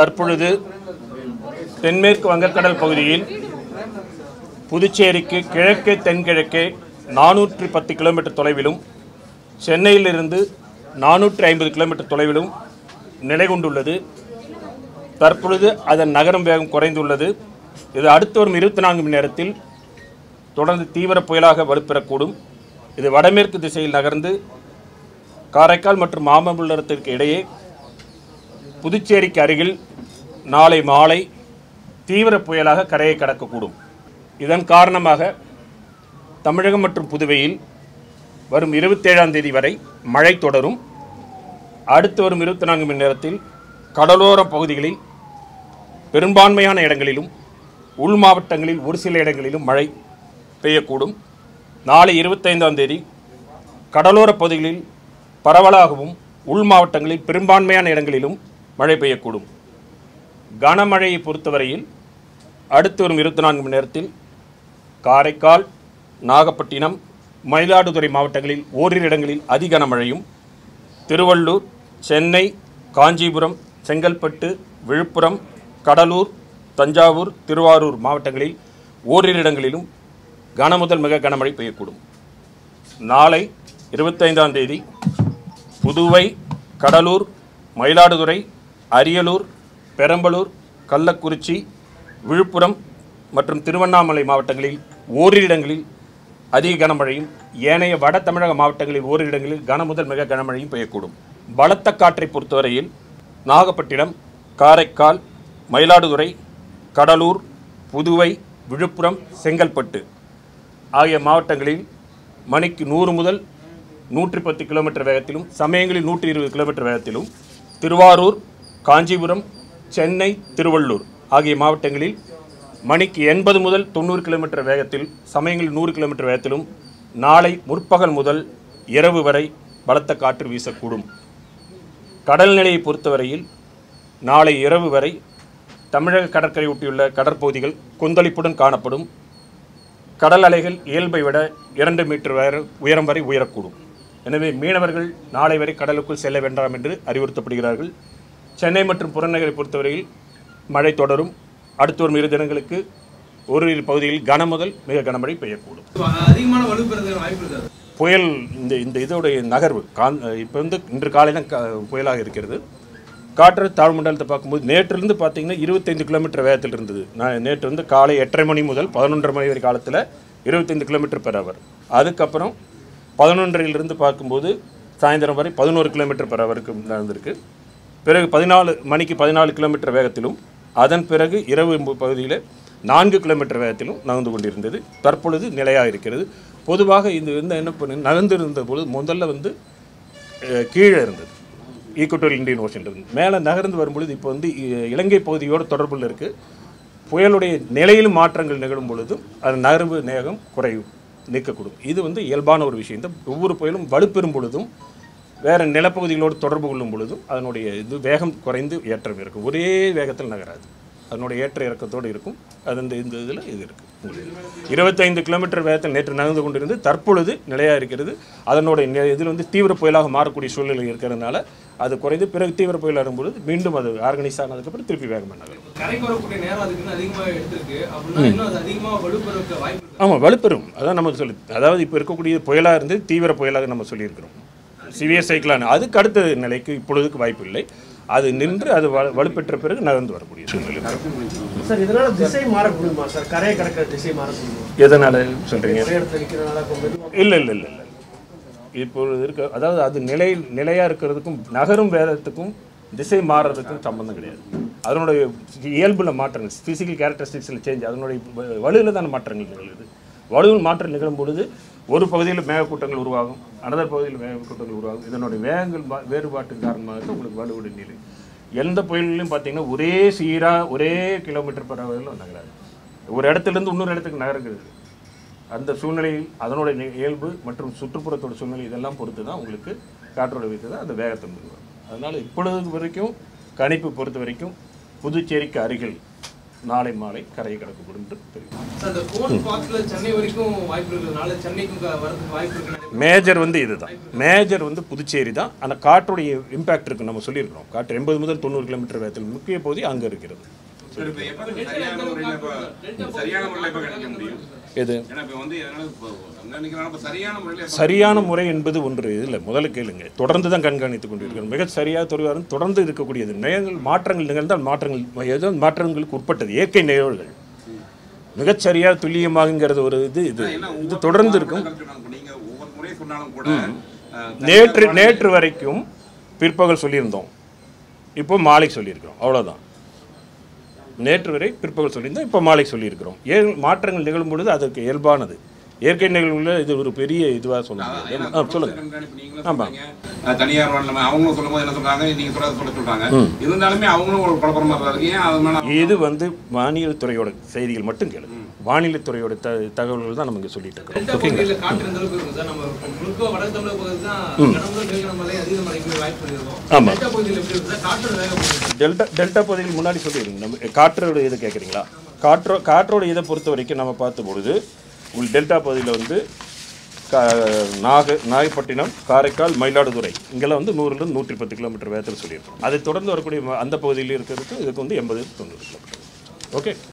தற்பொழுது தென்மேற்கு வங்கக்கடல் பகுதியில் புதுச்சேரிக்கு கிழக்கே தென்கிழக்கே நானூற்றி பத்து கிலோமீட்டர் தொலைவிலும் சென்னையிலிருந்து நானூற்றி ஐம்பது கிலோமீட்டர் தொலைவிலும் நிலை கொண்டுள்ளது தற்பொழுது அதன் நகரும் வேகம் குறைந்துள்ளது இது அடுத்து வரும் இருபத்தி நான்கு மணி நேரத்தில் தொடர்ந்து தீவிர புயலாக வலுப்பெறக்கூடும் இது வடமேற்கு திசையில் நகர்ந்து காரைக்கால் மற்றும் மாமல்லபுரத்திற்கு இடையே புதுச்சேரிக்கு அருகில் நாளை மாலை தீவிர புயலாக கரையை கடக்கக்கூடும் இதன் காரணமாக தமிழகம் மற்றும் புதுவையில் வரும் இருபத்தேழாம் தேதி வரை மழை தொடரும் அடுத்து வரும் இருபத்தி நான்கு மணி நேரத்தில் கடலோர பகுதிகளில் பெரும்பான்மையான இடங்களிலும் உள் மாவட்டங்களில் ஒரு சில இடங்களிலும் மழை பெய்யக்கூடும் நாளை இருபத்தைந்தாம் தேதி கடலோர பகுதிகளில் பரவலாகவும் உள் மாவட்டங்களில் பெரும்பான்மையான இடங்களிலும் மழை பெய்யக்கூடும் கனமழையை பொறுத்தவரையில் அடுத்து வரும் இருபத்தி நான்கு மணி நேரத்தில் காரைக்கால் நாகப்பட்டினம் மயிலாடுதுறை மாவட்டங்களில் ஓரிரு இடங்களில் அதி கனமழையும் திருவள்ளூர் சென்னை காஞ்சிபுரம் செங்கல்பட்டு விழுப்புரம் கடலூர் தஞ்சாவூர் திருவாரூர் மாவட்டங்களில் ஓரிரு இடங்களிலும் கனமுதல் மிக கனமழை பெய்யக்கூடும் நாளை இருபத்தைந்தாம் தேதி புதுவை கடலூர் மயிலாடுதுறை அரியலூர் பெரம்பலூர் கள்ளக்குறிச்சி விழுப்புரம் மற்றும் திருவண்ணாமலை மாவட்டங்களில் ஓரிரு இடங்களில் அதிக கனமழையும் ஏனைய வட தமிழக மாவட்டங்களில் ஓரிரு இடங்களில் கனமுதல் மிக கனமழையும் பெய்யக்கூடும் பலத்த காற்றை பொறுத்தவரையில் நாகப்பட்டினம் காரைக்கால் மயிலாடுதுறை கடலூர் புதுவை விழுப்புரம் செங்கல்பட்டு ஆகிய மாவட்டங்களில் மணிக்கு நூறு முதல் நூற்றி பத்து கிலோமீட்டர் வேகத்திலும் சமயங்களில் நூற்றி இருபது கிலோமீட்டர் வேகத்திலும் திருவாரூர் காஞ்சிபுரம் சென்னை திருவள்ளூர் ஆகிய மாவட்டங்களில் மணிக்கு எண்பது முதல் தொண்ணூறு கிலோமீட்டர் வேகத்தில் சமயங்களில் நூறு கிலோமீட்டர் வேகத்திலும் நாளை முற்பகல் முதல் இரவு வரை பலத்த காற்று வீசக்கூடும் கடல் நிலையை பொறுத்தவரையில் நாளை இரவு வரை தமிழக கடற்கரை ஒட்டியுள்ள கடற்பகுதிகள் கொந்தளிப்புடன் காணப்படும் கடல் அலைகள் இயல்பை விட இரண்டு மீட்டர் வரை உயரம் வரை உயரக்கூடும் எனவே மீனவர்கள் நாளை வரை கடலுக்குள் செல்ல வேண்டாம் என்று அறிவுறுத்தப்படுகிறார்கள் சென்னை மற்றும் புறநகரை பொறுத்தவரையில் மழை தொடரும் அடுத்து வரும் இரு தினங்களுக்கு ஓரிரு பகுதிகளில் கனமுதல் மிக கனமழை பெய்யக்கூடும் அதிகமான வலுப்பெறதுக்கு வாய்ப்பு இருக்காது புயல் இந்த இந்த இதோடைய நகர்வு கான் இப்போ வந்து இன்று காலை தான் கா- புயலாக இருக்கிறது காற்று தாழ்மண்டலத்தை பார்க்கும்போது நேற்றிலிருந்து பார்த்தீங்கன்னா இருபத்தைந்து கிலோமீட்டர் வேகத்தில் இருந்தது நான் நேற்று வந்து காலை எட்டரை மணி முதல் பதினொன்றரை மணி வரை காலத்தில் இருபத்தைந்து கிலோமீட்டர் பெர் ஹவர் அதுக்கப்புறம் பதினொன்றையிலிருந்து பார்க்கும்போது சாயந்தரம் வரை பதினோரு கிலோமீட்டர் பெர் ஹவருக்கு நடந்திருக்கு பிறகு பதினாலு மணிக்கு பதினாலு கிலோமீட்டர் வேகத்திலும் அதன் பிறகு இரவு மு- பகுதியில் நான்கு கிலோமீட்டர் வேகத்திலும் நகர்ந்து கொண்டிருந்தது தற்பொழுது நிலையாக இருக்கிறது பொதுவாக இது வந்து என்ன பண்ணு நகர்ந்திருந்த பொழுது முதல்ல வந்து அஹ், கீழே இருந்தது ஈக்குவட்டோரியல் இந்தியன் ஓஷன் இருந்து மேலே நகர்ந்து வரும்பொழுது இப்போ வந்து இ- இலங்கை பகுதியோடு தொடர்பில் இருக்குது புயலுடைய நிலையிலும் மாற்றங்கள் நிகழும் பொழுதும் அது நகர்வு நேகம் குறையும் நீக்கக்கூடும் இது வந்து இயல்பான ஒரு விஷயம் தான் ஒவ்வொரு புயலும் வலுப்பெறும் பொழுதும் வேறு நிலப்பகுதிகளோடு தொடர்பு கொள்ளும் பொழுதும் அதனுடைய இது வேகம் குறைந்து ஏற்றம் இருக்கும் ஒரே வேகத்தில் நகராது அதனுடைய ஏற்ற இறக்கத்தோடு இருக்கும் அது இந்த இந்த இதில் இது இருக்குது உங்களுக்கு இருபத்தைந்து கிலோமீட்டர் வேகத்தில் நேற்று நகர்ந்து கொண்டிருந்து தற்பொழுது நிலையாக இருக்கிறது அதனுடைய நி- இதில் வந்து தீவிர புயலாக மாறக்கூடிய சூழ்நிலை இருக்கிறதுனால அது குறைந்து பிறகு தீவிர புயல் வரும்பொழுது மீண்டும் அது ஆர்கனைஸ் ஆனதுக்கப்புறம் திருப்பி வேகமாக நகரும் கரைக்கு வரக்கூடிய நேரம் அதுக்கு இன்னும் அதிகமாக எடுத்திருக்கு அப்படின்னா இன்னும் அது அதிகமாக வலுப்பெறதுக்கு வாய்ப்பு இருக்கு ஆமாம் வலுப்பெறும் அதான் நம்ம சொல்லி அதாவது இப்போ இருக்கக்கூடிய புயலாக இருந்து தீவிர புயலாக நம்ம சொல்லியிருக்கிறோம் சிவியர் சைக்கிளான அதுக்கு அடுத்த நிலைக்கு இப்பொழுதுக்கு வாய்ப்பு இல்லை அது நின்று அது வலு- வலுப்பெற்ற பிறகு நகர்ந்து வரக்கூடிய சூழ்நிலை இருக்கும். சார் இதனால திசை மாறக்கூடியமா சார் கரையை கடக்கிற திசை மாறக்கூடியமா எதனால் சொல்கிறீங்க ஒரே இடத்துல நிற்கிறனால இப்போ மெதுவா இல்லை இல்லை இல்லை இல்லை இப்பொழுது இருக்க அதாவது அது நிலை நிலையாக இருக்கிறதுக்கும் நகரும் வேகத்துக்கும் திசை மாறுறதுக்கும் சம்பந்தம் கிடையாது அதனுடைய இயல்புல மாற்றங்கள் ஃபிசிக்கல் கேரக்டரிஸ்டிக்ஸில் சேஞ்ச் அதனுடைய வலுவில் தான் மாற்றங்கள் நிகழுது வலுவில் மாற்றம் நிகழும் பொழுது ஒரு பகுதியில் மேகக்கூட்டங்கள் உருவாகும் அனதர் பகுதியில் மேகக்கூட்டங்கள் உருவாகும் இதனுடைய வேகங்கள் மா- வேறுபாட்டு காரணமாக தான் உங்களுக்கு வலுவுடைய நிலை எந்த புயல்லையும் பார்த்தீங்கன்னா ஒரே சீராக ஒரே கிலோமீட்டர் பர் ஹவரில் நகராது ஒரு இடத்துலேருந்து இன்னொரு இடத்துக்கு நகருகிறது அந்த சூழ்நிலையில் அதனுடைய நி- இயல்பு மற்றும் சுற்றுப்புறத்தோட சூழ்நிலை இதெல்லாம் பொறுத்து தான் உங்களுக்கு காற்றோட வைத்து தான் அந்த வேகத்தை வரும் அதனால் இப்பொழுது வரைக்கும் கணிப்பு பொறுத்த வரைக்கும் புதுச்சேரிக்கு அருகில் நாளை மாலை கரையை கடக்கக்கூடும் என்று தெரியும் சார் அந்த கோன் பாத்துல சென்னை வரைக்கும் வாய்ப்பு இருக்கிறதுனால சென்னைக்கும் க- வரதுக்கு வாய்ப்பு இருக்கு மேஜர் வந்து இதுதான் மேஜர் வந்து புதுச்சேரி தான் ஆனால் காற்றுடைய இம்பாக்ட் இருக்கு நம்ம சொல்லியிருக்கிறோம் காற்று எண்பது முதல் தொண்ணூறு கிலோமீட்டர் வேகத்தில் முக்கிய பகுதி அங்கே இருக்கிறது சார் இப்போ எப்போ சரியான முறையில் இப்போ சரியான முறையில் எப்போ கிடைக்க முடியும் எது ஏன்னா இப்போ வந்து எதனால இப்போ அங்கே நிற்கிறாங்க இப்போ சரியான முறையில் எப்போ சரியான முறை என்பது ஒன்று இல்லை முதல்ல கேளுங்க தொடர்ந்து தான் கண்காணித்துக் கொண்டிருக்கிறோம் மிக சரியாக தொழிலாளர் தொடர்ந்து இருக்கக்கூடியது நிகழ்கள் மாற்றங்கள் நிகழ்ந்தால் மாற்றங்கள் ஏதோ மாற்றங்களுக்கு உட்பட்டது இயற்கை நிகழ்வுகள் மிகச்சரியாக துல்லியமாகங்கிறது ஒரு இது இது இது தொடர்ந்து இருக்கும் நீங்கள் ஒவ்வொரு முறையும் சொன்னாலும் கூட அஹ், நேற்று நேற்று வரைக்கும் பிற்பகல் சொல்லியிருந்தோம் இப்போ மாலை சொல்லியிருக்கிறோம் அவ்வளோதான் நேற்று வரை பிற்பகல் சொல்லியிருந்தோம் இப்போ மாலை சொல்லியிருக்கிறோம் ஏன் மாற்றங்கள் நிகழும் பொழுது அதற்கு இயல்பானது இயற்கை நிகழ்வுகளில் இது ஒரு பெரிய இதுவாக சொல்ல முடியாது ஏன்னா, ஆ சொல்லுங்கள் கண்காணிப்பு நீங்களும் ஆமா. சொல்றீங்க. அஹ், தனியார் வாகனம் அவங்களும் சொல்லும்போது என்ன சொல்றாங்க நீங்க சொல்றத சொல்ல சொல்றாங்க இருந்தாலுமே அவங்களும் ஒரு குழப்பமா இருக்கு ஏன் அது மேல இது வந்து வானிலைத்துறையோட செய்திகள் மட்டும் கேளு வானிலைத்துறையோட த தகவல்கள் தான் நம்ம இங்கே சொல்லிட்டு இருக்கிறோம் டெல்டா பகுதியில் காற்று எந்த அளவுக்கு இருக்கும் சார் நம்ம முழுக்க வட தமிழக பகுதி தான் கனமுதல் மிக மழை அதிக மழைக்கு வாய்ப்பு இருக்கும் ஆமா. டெல்டா பகுதியில் எப்படி இருக்கும் சார் காற்றோட வேகம் எப்படி இருக்கும்? டெல்டா டெல்டா பகுதியில் முன்னாடி சொல்லிடுங்க நம்ம காற்றோட இது கேட்குறீங்களா காற்றோ காற்றோட இதை பொறுத்த வரைக்கும் நம்ம பார்த்த பொழுது உள் டெல்டா பகுதியில் வந்து கா நாக நாகப்பட்டினம் காரைக்கால் மயிலாடுதுறை இங்கெல்லாம் வந்து நூறுலேருந்து நூற்றி பத்து கிலோமீட்டர் வேகத்தில் சொல்லியிருக்கோம் அதை தொடர்ந்து வரக்கூடிய ம- அந்த பகுதியில் இருக்கிறதுக்கு இதுக்கு வந்து எண்பது தொண்ணூறு கிலோமீட்டர் ஓகே